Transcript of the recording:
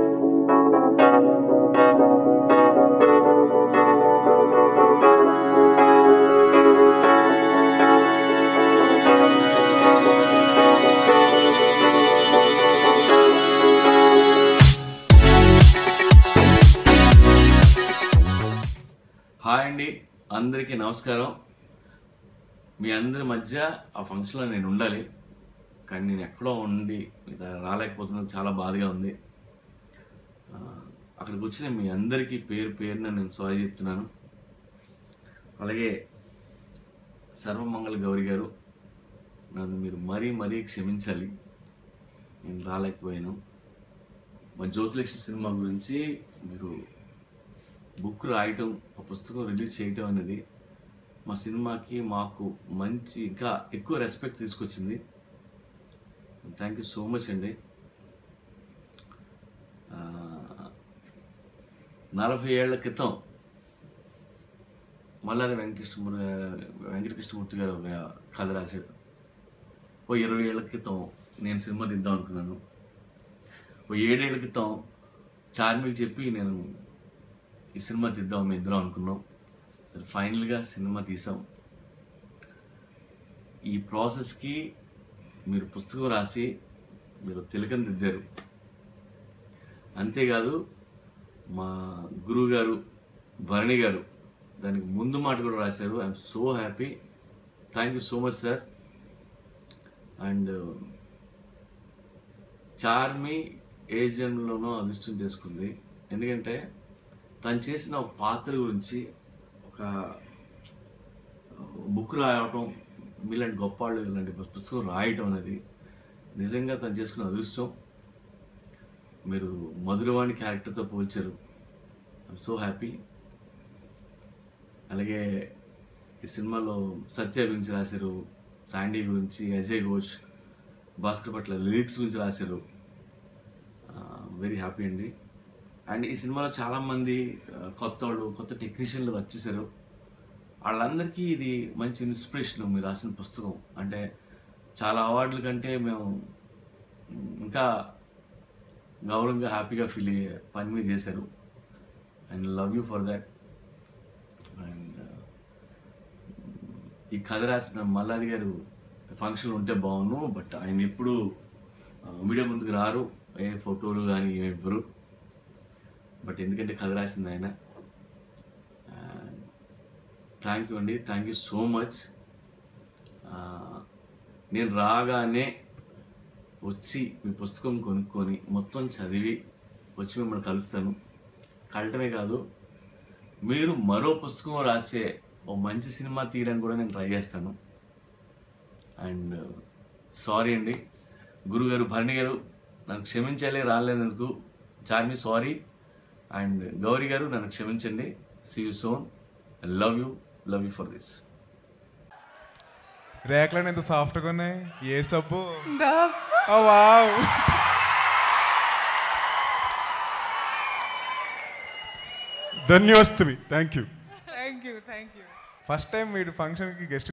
hi అండి అందరికీ నమస్కారం మీ అందరి మధ్య ఆ ఫంక్షన్లో నేను ఉండాలి కానీ నేను ఎక్కడో ఉండి ఇది రాలేకపోతున్నాను చాలా బాధగా ఉంది ఆ, అక్కడికి వచ్చిన మీ అందరికీ పేరు పేరున నేను సారీ చెప్తున్నాను అలాగే సర్వమంగళ గౌరి గారు నన్ను మీరు మరీ మరీ క్షమించాలి నేను రాలేకపోయాను మా జ్యోతిలక్ష్మి సినిమా గురించి మీరు బుక్ రాయటం ఆ పుస్తకం రిలీజ్ చేయటం అనేది మా సినిమాకి మాకు మంచి ఇంకా ఎక్కువ రెస్పెక్ట్ తీసుకొచ్చింది థ్యాంక్ యూ సో మచ్ అండి ఆ, నలభై ఏళ్ల క్రితం మల్లారి వెంకటకృష్ణమూర్తి వెంకటకృష్ణమూర్తి గారు ఒక కథ రాశాడు ఓ ఇరవై ఏళ్ల క్రితం నేను సినిమా తీద్దాం అనుకున్నాను ఓ ఏడేళ్ల క్రితం చార్మికి చెప్పి నేను ఈ సినిమా తీద్దాం మేము ఇద్దరం అనుకున్నాం సరే ఫైనల్గా సినిమా తీసాం ఈ ప్రాసెస్కి మీరు పుస్తకం రాసి మీరు తిలకం దిద్దారు అంతేకాదు మా గురువు గారు భరణి గారు దానికి ముందు మాట కూడా రాశారు I'm so happy thank you so much sir and Charmi ఏ జన్మలోనో అదృష్టం చేసుకుంది ఎందుకంటే తను చేసిన ఒక పాత్ర గురించి ఒక బుక్ రాయటం మీలాంటి గొప్ప వాళ్ళు ఇలాంటి పుస్తకం రాయటం అనేది నిజంగా తను చేసుకున్న అదృష్టం మీరు మధురవాణి క్యారెక్టర్తో పోల్చారు ఐఎమ్ సో హ్యాపీ అలాగే ఈ సినిమాలో సత్య గురించి రాశారు శాండీ గురించి అజయ్ ఘోష్ భాస్కర్ పట్ల లిరిక్స్ గురించి రాశారు వెరీ హ్యాపీ అండి అండ్ ఈ సినిమాలో చాలామంది ఆ, కొత్త వాళ్ళు కొత్త టెక్నీషియన్లు వచ్చేసారు వాళ్ళందరికీ ఇది మంచి ఇన్స్పిరేషన్ మీరు రాసిన పుస్తకం అంటే చాలా అవార్డుల కంటే మేము ఇంకా గౌరవంగా హ్యాపీగా ఫీల్ అయ్యే పని మీరు చేశారు and love you for that and ఈ కథ రాసిన మల్లాది గారు ఫంక్షన్ ఉంటే బాగుండు బట్ ఆయన ఎప్పుడు మీడియా ముందుకు రారు ఏ ఫోటోలు కానీ ఏమి ఇవ్వరు బట్ ఎందుకంటే కథ రాసింది ఆయన థ్యాంక్ యూ అండి థ్యాంక్ యూ సో మచ్ నేను రాగానే వచ్చి మీ పుస్తకం కొనుక్కొని మొత్తం చదివి వచ్చి మిమ్మల్ని కలుస్తాను కలటమే కాదు మీరు మరో పుస్తకం రాసే ఓ మంచి సినిమా తీయడానికి కూడా నేను ట్రై చేస్తాను అండ్ సారీ అండి గురుగారు భరణి గారు నన్ను క్షమించాలి రాలేనందుకు చార్మి సారీ అండ్ గౌరీ గారు నన్ను క్షమించండి see you soon love you love you for this రేఖలను ఎంత సాఫ్ట్గా ఉన్నాయి ఏ సబ్బు ఓ వావ్ ధన్యోస్తమి thank you thank you thank you first time మీరు ఫంక్షన్కి గెస్ట్